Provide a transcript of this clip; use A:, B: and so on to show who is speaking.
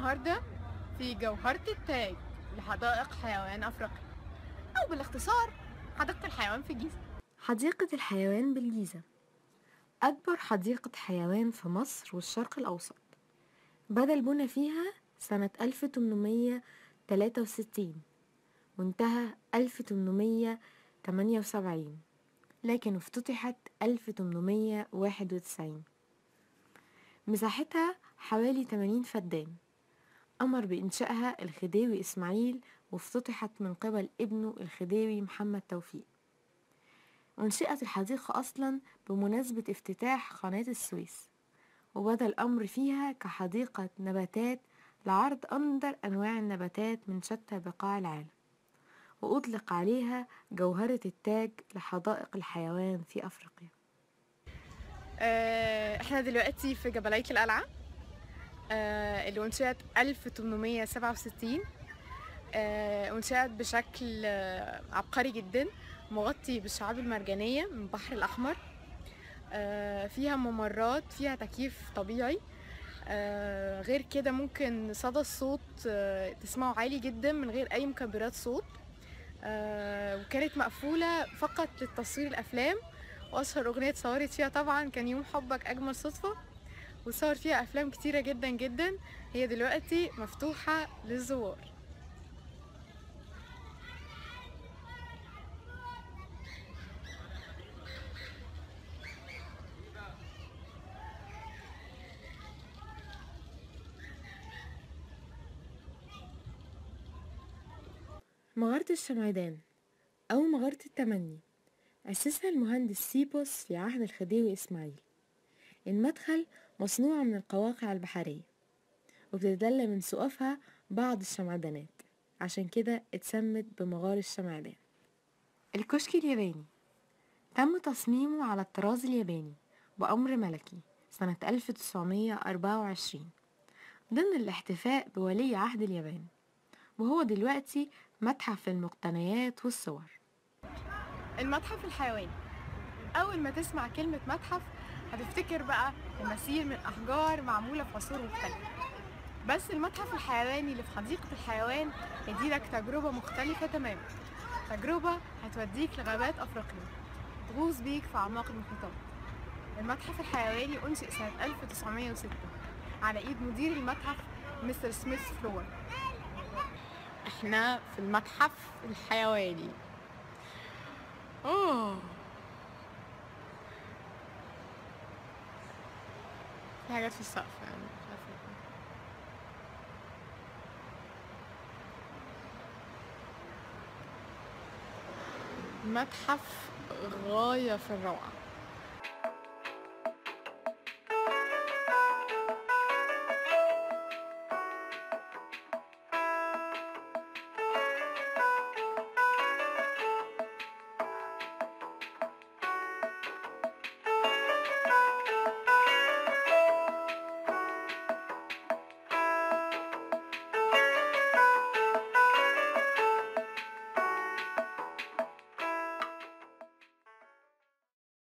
A: النهاردة في جوهرة التاج لحدائق حيوان أفريقيا أو بالاختصار حديقة الحيوان في الجيزة
B: حديقة الحيوان بالجيزة أكبر حديقة حيوان في مصر والشرق الأوسط بدأ البنى فيها سنة 1863 وانتهى 1878 لكن افتتحت 1891 مساحتها حوالي 80 فدان أمر بإنشائها الخديوي إسماعيل وافتتحت من قبل ابنه الخديوي محمد توفيق أنشئت الحديقة أصلا بمناسبة افتتاح قناة السويس وبدأ الأمر فيها كحديقة نباتات لعرض أندر أنواع النباتات من شتى بقاع العالم وأطلق عليها جوهرة التاج لحدائق الحيوان في أفريقيا
A: آه، احنا دلوقتي في جبلية القلعة آه، اللي انشئت 1867 آه، انشئت بشكل آه، عبقري جدا مغطي بالشعاب المرجانية من البحر الأحمر آه، فيها ممرات فيها تكييف طبيعي آه، غير كده ممكن صدى الصوت آه، تسمعه عالي جدا من غير أي مكبرات صوت آه، وكانت مقفولة فقط للتصوير الأفلام وأشهر أغنية اتصورت فيها طبعا كان يوم حبك أجمل صدفة وصور فيها أفلام كتيرة جدا جدا هي دلوقتي مفتوحة للزوار
B: مغارة الشمعدان أو مغارة التمني أسسها المهندس سيبوس في عهد الخديوي إسماعيل المدخل مصنوع من القواقع البحرية وبتتدلى من سقفها بعض الشمعدانات عشان كده اتسمت بمغار الشمعدان الكشك الياباني تم تصميمه على الطراز الياباني بأمر ملكي سنة 1924 ضمن الاحتفاء بولي عهد اليابان وهو دلوقتي متحف للمقتنيات والصور
A: المتحف الحيواني أول ما تسمع كلمة متحف هتفتكر بقى تماثيل من أحجار معمولة في عصور مختلفة بس المتحف الحيواني اللي في حديقة الحيوان هيديلك تجربة مختلفة تماما تجربة هتوديك لغابات أفريقيا تغوص بيك في أعماق المحيطات المتحف الحيواني أنشئ سنة 1906 على إيد مدير المتحف مستر سميث فلور احنا في المتحف الحيواني اوه في حاجات في السقف يعني مش عارفة ايه. متحف غاية في الروعة